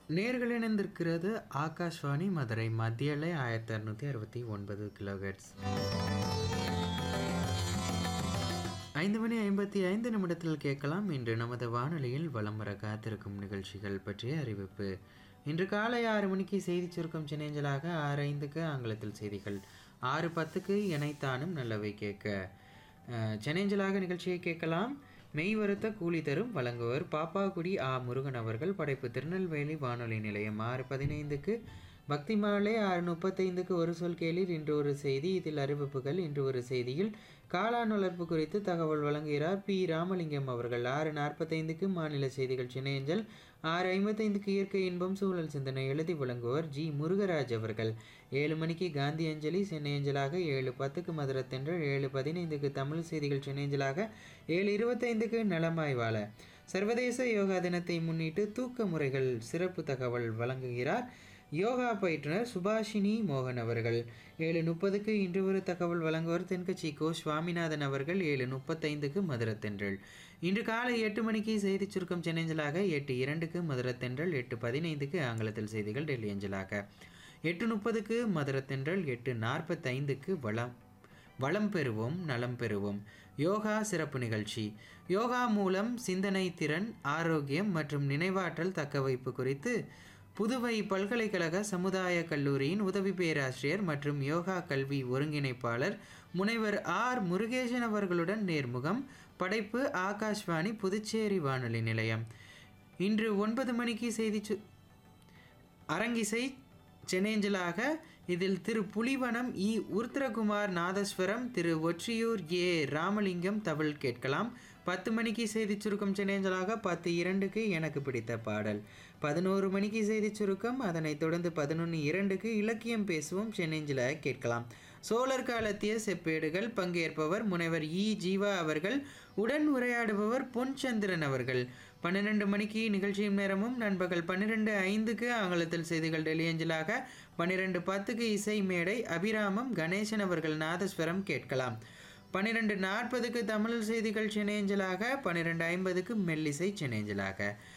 நேர்கள் இணைந்திருக்கிறது ஆகாஷ்வாணி மதுரை மத்தியலை ஆயிரத்தி அறுநூற்றி அறுபத்தி ஒன்பது கிலோஹெட்ஸ் ஐந்து மணி ஐம்பத்தி ஐந்து நிமிடத்தில் கேட்கலாம் இன்று நமது வானொலியில் வலம் வர காத்திருக்கும் நிகழ்ச்சிகள் பற்றிய அறிவிப்பு இன்று காலை ஆறு மணிக்கு செய்தி சுருக்கம் சினேஞ்சலாக ஆறு ஐந்துக்கு ஆங்கிலத்தில் செய்திகள் ஆறு பத்துக்கு இணைத்தானும் நல்லவை கேட்க அஹ், செனேஞ்சலாக நிகழ்ச்சியை கேட்கலாம் மெய் வருத்த கூலி தரும் வழங்குவர் பாப்பாக்குடி ஆ முருகன் அவர்கள் படைப்பு திருநெல்வேலி வானொலி நிலையம் ஆறு பதினைந்துக்கு பக்தி மாலை ஆறு முப்பத்தைந்துக்கு ஒரு சொல் கேளீர் இன்று ஒரு செய்தி இதில் அறிவிப்புகள் இன்று ஒரு செய்தியில் காளான் வளர்ப்பு குறித்து தகவல் வழங்குகிறார் பி ராமலிங்கம் அவர்கள் ஆறு நாற்பத்தைந்துக்கு மாநில செய்திகள் சினையஞ்சல் ஆறு ஐம்பத்தைந்துக்கு இயற்கை இன்பம் சூழல் சிந்தனை எழுதி வழங்குவர் ஜி முருகராஜ் அவர்கள் ஏழு மணிக்கு காந்தி அஞ்சலி சென்னையஞ்சலாக ஏழு பத்துக்கு மதுரத்தென்றல் ஏழு பதினைந்துக்கு தமிழ் செய்திகள் சென்னையஞ்சலாக ஏழு இருபத்தைந்துக்கு நலமாய் வாழ சர்வதேச யோகா தினத்தை முன்னிட்டு தூக்க முறைகள் சிறப்பு தகவல் வழங்குகிறார் யோகா பயிற்றுனர் சுபாஷினி மோகன் அவர்கள் ஏழு முப்பதுக்கு இன்று ஒரு தகவல் வழங்குவர் தென்கட்சி கோ சுவாமிநாதன் அவர்கள் ஏழு முப்பத்தைந்துக்கு மதுரத்தென்றல் இன்று காலை எட்டு மணிக்கு செய்திச் சுருக்கம் சென்னஞ்சலாக எட்டு இரண்டுக்கு மதுரத்தென்றல் எட்டு பதினைந்துக்கு ஆங்கிலத்தில் செய்திகள் டெல்லி அஞ்சலாக எட்டு முப்பதுக்கு மதுரத்தென்றல் எட்டு நாற்பத்தைந்துக்கு வளம் வளம் பெறுவோம் நலம் பெறுவோம் யோகா சிறப்பு நிகழ்ச்சி யோகா மூலம் சிந்தனை திறன் ஆரோக்கியம் மற்றும் நினைவாற்றல் தக்கவைப்பு குறித்து புதுவை பல்கலைக்கழக சமுதாய கல்லூரியின் உதவி பேராசிரியர் மற்றும் யோகா கல்வி ஒருங்கிணைப்பாளர் முனைவர் ஆர் முருகேசன் அவர்களுடன் நேர்முகம் படைப்பு ஆகாஷ்வாணி புதுச்சேரி வானொலி நிலையம் இன்று ஒன்பது மணிக்கு செய்தி சு அரங்கிசை சென்னேஞ்சலாக இதில் திரு புலிவனம் இ உருத்திரகுமார் நாதஸ்வரம் திரு ஒற்றியூர் ஏ ராமலிங்கம் தவில் கேட்கலாம் பத்து மணிக்கு செய்திச் சுருக்கம் சென்னேஞ்சலாக பத்து இரண்டுக்கு எனக்கு பிடித்த பாடல் பதினோரு மணிக்கு செய்திச் சுருக்கம் அதனைத் தொடர்ந்து பதினொன்று இரண்டுக்கு இலக்கியம் பேசுவோம் சென்னேஞ்சல கேட்கலாம் சோழர் காலத்திய செப்பேடுகள் பங்கேற்பவர் முனைவர் இ ஜீவா அவர்கள் உடன் உரையாடுபவர் பொன்சந்திரன் அவர்கள் பன்னிரெண்டு மணிக்கு நிகழ்ச்சியின் நேரமும் நண்பகல் பன்னிரெண்டு ஐந்துக்கு ஆங்கிலத்தில் செய்திகள் டெலியஞ்சலாக பன்னிரெண்டு பத்துக்கு இசை மேடை அபிராமம் கணேசன் அவர்கள் நாதஸ்வரம் கேட்கலாம் பன்னிரெண்டு நாற்பதுக்கு தமிழ் செய்திகள் சென்னேஞ்சலாக பன்னிரெண்டு ஐம்பதுக்கு மெல்லிசை சென்னேஞ்சலாக